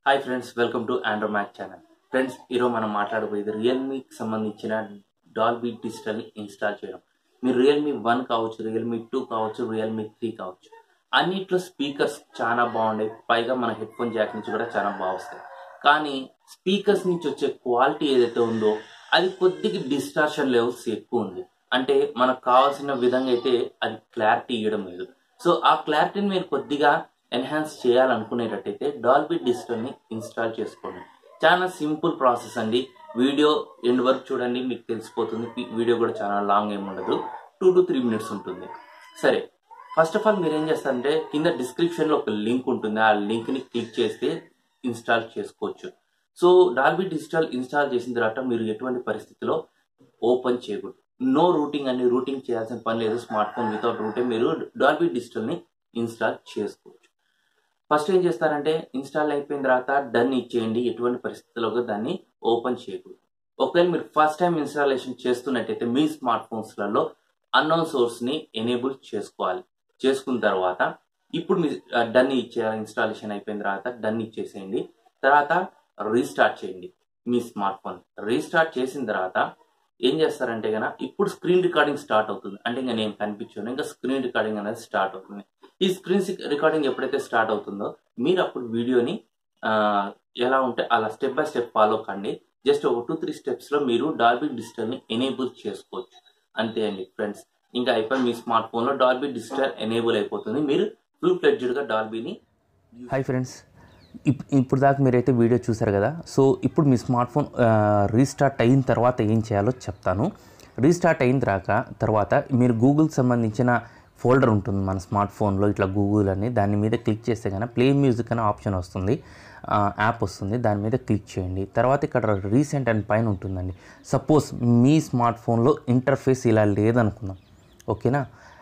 hi friends welcome to Andro Mac channel friends ఈరోజు మనం మాట్లాడబోయేది రియల్మీకి సంబంధించిన డాల్బీ డిజిటల్ని ఇన్స్టాల్ చేయడం మీరు రియల్మీ వన్ కావచ్చు రియల్మీ టూ కావచ్చు రియల్మీ త్రీ కావచ్చు అన్నిట్లో స్పీకర్స్ చాలా బాగుంటాయి పైగా మన హెడ్ ఫోన్ జాక్ నుంచి కూడా చాలా బాగా వస్తాయి కానీ స్పీకర్స్ నుంచి వచ్చే క్వాలిటీ ఏదైతే ఉందో అది కొద్దిగా డిస్టార్షన్ లెవెల్స్ ఎక్కువ ఉంది అంటే మనకు కావాల్సిన విధంగా అయితే అది క్లారిటీ ఇవ్వడం లేదు సో ఆ క్లారిటీని మీరు కొద్దిగా ఎన్హాన్స్ చేయాలనుకునేటట్టయితే డాల్బీ డిజిటల్ని ఇన్స్టాల్ చేసుకోండి చాలా సింపుల్ ప్రాసెస్ అండి వీడియో ఎండ్ వరకు చూడండి మీకు తెలిసిపోతుంది పి- వీడియో కూడా చాలా లాంగ్ ఏమి ఉండదు టూ టు త్రీ మినిట్స్ ఉంటుంది సరే ఫస్ట్ ఆఫ్ ఆల్ మీరు ఏం చేస్తారంటే కింద డిస్క్రిప్షన్లో ఒక లింక్ ఉంటుంది ఆ లింక్ని క్లిక్ చేస్తే ఇన్స్టాల్ చేసుకోవచ్చు సో డాల్బీ డిజిటల్ ఇన్స్టాల్ చేసిన తర్వాత మీరు ఎటువంటి పరిస్థితిలో ఓపెన్ చేయకూడదు నో రూటింగ్ అని రూటింగ్ చేయాల్సిన పని లేదు స్మార్ట్ ఫోన్ వితౌట్ రూటింగ్ మీరు డాల్బీ డిజిటల్ని ఇన్స్టాల్ చేసుకోవచ్చు ఫస్ట్ ఏం చేస్తారంటే ఇన్స్టాల్ అయిపోయిన తర్వాత డన్ ఇచ్చేయండి ఎటువంటి పరిస్థితుల్లో కూడా దాన్ని ఓపెన్ చేయకూడదు ఒకవేళ మీరు ఫస్ట్ టైం ఇన్స్టాలేషన్ చేస్తున్నట్టయితే మీ స్మార్ట్ ఫోన్స్లలో అన్నోన్ సోర్స్ని ఎనేబుల్ చేసుకోవాలి చేసుకున్న తర్వాత ఇప్పుడు మీ డన్ ఇచ్చేయాలి ఇన్స్టాలేషన్ అయిపోయిన తర్వాత డన్ ఇచ్చేసేయండి తర్వాత రీస్టార్ట్ చేయండి మీ స్మార్ట్ ఫోన్ రీస్టార్ట్ చేసిన తర్వాత ఏం చేస్తారంటే కనుక ఇప్పుడు స్క్రీన్ రికార్డింగ్ స్టార్ట్ అవుతుంది అంటే ఇంకా నేను కనిపించాను ఇంకా స్క్రీన్ రికార్డింగ్ అనేది స్టార్ట్ అవుతుంది ఈ స్క్రీన్ రికార్డింగ్ ఎప్పుడైతే స్టార్ట్ అవుతుందో మీరు అప్పుడు వీడియోని ఆ, ఎలా ఉంటే అలా స్టెప్ బై స్టెప్ ఫాలో కండి జస్ట్ ఒక టూ త్రీ స్టెప్స్లో మీరు డాల్బీ డిజిటల్ని ఎనేబుల్ చేసుకోవచ్చు అంతే అండి ఫ్రెండ్స్ ఇంకా అయిపోయి మీ స్మార్ట్ ఫోన్లో డాల్బీ డిజిటల్ ఎనేబుల్ అయిపోతుంది మీరు ఫుల్ ఫ్లెడ్జ్డ్గా డాల్బీని హాయ్ ఫ్రెండ్స్ ఇప్ ఇప్పుడు దాకా మీరైతే వీడియో చూసారు కదా సో ఇప్పుడు మీ స్మార్ట్ ఫోన్ రీస్టార్ట్ అయిన తర్వాత ఏం చేయాలో చెప్తాను రీస్టార్ట్ అయిన తర్వాత తర్వాత మీరు గూగుల్ సంబంధించిన ఫోల్డర్ ఉంటుంది మన స్మార్ట్ ఫోన్లో ఇట్లా గూగుల్ అని దాని మీద క్లిక్ చేస్తే కనుక ప్లే మ్యూజిక్ అనే ఆప్షన్ వస్తుంది ఆ, యాప్ వస్తుంది దాని మీద క్లిక్ చేయండి తర్వాత ఇక్కడ రీసెంట్ అని పైన ఉంటుందండి సపోజ్ మీ స్మార్ట్ ఫోన్లో ఇంటర్ఫేస్ ఇలా లేదనుకుందాం ఓకేనా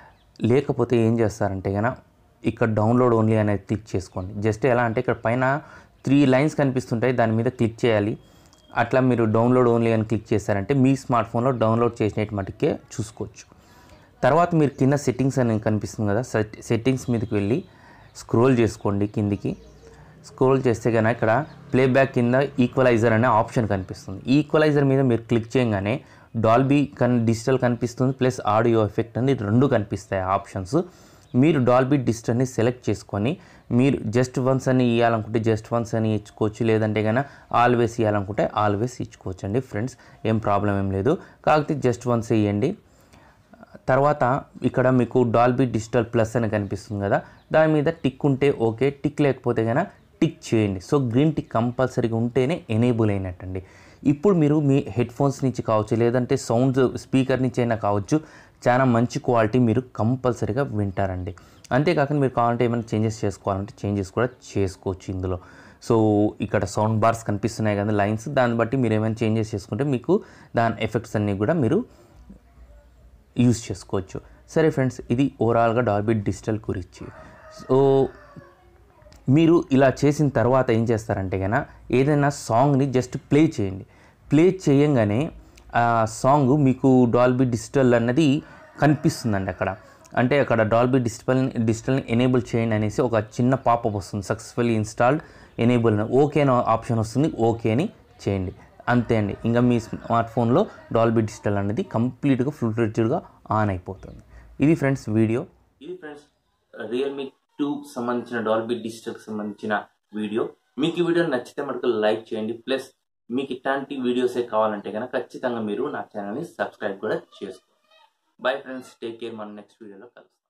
లేకపోతే ఏం చేస్తారంటే కనుక ఇక్కడ డౌన్లోడ్ ఓన్లీ అనేది క్లిక్ చేసుకోండి జస్ట్ ఎలా అంటే ఇక్కడ పైన త్రీ లైన్స్ కనిపిస్తుంటాయి దాని మీద క్లిక్ చేయాలి అట్లా మీరు డౌన్లోడ్ ఓన్లీ అని క్లిక్ చేస్తారంటే మీ స్మార్ట్ ఫోన్లో డౌన్లోడ్ చేసినట్టు మటుకే చూసుకోవచ్చు తర్వాత మీరు కింద సెట్టింగ్స్ అని కనిపిస్తుంది కదా సెట్ సెట్టింగ్స్ మీదకి వెళ్ళి స్క్రోల్ చేసుకోండి కిందికి స్క్రోల్ చేస్తే కనుక ఇక్కడ ప్లేబ్యాక్ కింద ఈక్వలైజర్ అనే ఆప్షన్ కనిపిస్తుంది ఈ ఈక్వలైజర్ మీద మీరు క్లిక్ చేయగానే డాల్బీ కన్ డిజిటల్ కనిపిస్తుంది ప్లస్ ఆడియో ఎఫెక్ట్ అని రెండు కనిపిస్తాయి ఆప్షన్స్ మీరు డాల్బీ డిజిటల్ని సెలెక్ట్ చేసుకొని మీరు జస్ట్ వన్స్ అని ఇవ్వాలనుకుంటే జస్ట్ వన్స్ అని ఇచ్చుకోవచ్చు లేదంటే కనుక ఆల్వేస్ ఇవ్వాలనుకుంటే ఆల్వేస్ ఇచ్చుకోవచ్చు అండి ఫ్రెండ్స్ ఏం ప్రాబ్లం ఏం లేదు కాకపోతే జస్ట్ వన్స్ ఇవ్వండి తర్వాత ఇక్కడ మీకు డాల్బీ డిజిటల్ ప్లస్ అని కనిపిస్తుంది కదా దాని మీద టిక్ ఉంటే ఓకే టిక్ లేకపోతే కనుక టిక్ చేయండి సో గ్రీన్ టిక్ కంపల్సరీగా ఉంటేనే ఎనేబుల్ అయినట్టండి ఇప్పుడు మీరు మీ హెడ్ ఫోన్స్ నుంచి కావచ్చు లేదంటే సౌండ్ స్పీకర్ నుంచి అయినా కావచ్చు చాలా మంచి క్వాలిటీ మీరు కంపల్సరీగా వింటారండి అంతేకాకుండా మీరు కావాలంటే ఏమైనా చేంజెస్ చేసుకోవాలంటే చేంజెస్ కూడా చేసుకోవచ్చు ఇందులో సో ఇక్కడ సౌండ్ బార్స్ కనిపిస్తున్నాయి కదా లైన్స్ దాన్ని బట్టి మీరు ఏమైనా చేంజెస్ చేసుకుంటే మీకు దాని ఎఫెక్ట్స్ అన్నీ కూడా మీరు యూజ్ చేసుకోవచ్చు సరే ఫ్రెండ్స్ ఇది ఓవరాల్గా డాల్బీ డిజిటల్ గురించి సో మీరు ఇలా చేసిన తర్వాత ఏం చేస్తారంటే కనుక ఏదైనా సాంగ్ని జస్ట్ ప్లే చేయండి ప్లే చేయంగానే ఆ సాంగ్ మీకు డాల్బీ డిజిటల్ అన్నది కనిపిస్తుందండి అక్కడ అంటే అక్కడ డాల్బీ డిజిటల్ డిజిటల్ని ఎనేబుల్ చేయండి అనేసి ఒక చిన్న పాపప్ వస్తుంది సక్సెస్ఫుల్లీ ఇన్స్టాల్డ్ ఎనేబుల్ ఓకే అనే ఆప్షన్ వస్తుంది ఓకే అని చేయండి అంతే అండి ఇంకా మీ స్మార్ట్ ఫోన్లో డాల్బీ డిజిటల్ అనేది కంప్లీట్గా ఫుల్ ఫ్లెడ్జ్డ్గా ఆన్ అయిపోతుంది ఇది ఫ్రెండ్స్ వీడియో ఇది ఫ్రెండ్స్ రియల్మీ టూ సంబంధించిన డాల్బీ డిజిటల్ సంబంధించిన వీడియో మీకు ఈ వీడియో నచ్చితే మనకు లైక్ చేయండి ప్లస్ మీకు ఇట్లాంటి వీడియోసే కావాలంటే కనుక ఖచ్చితంగా మీరు నా ఛానల్ని సబ్స్క్రైబ్ కూడా చేసుకోండి బై ఫ్రెండ్స్ టేక్ కేర్ మన నెక్స్ట్ వీడియోలో కలుస్తాం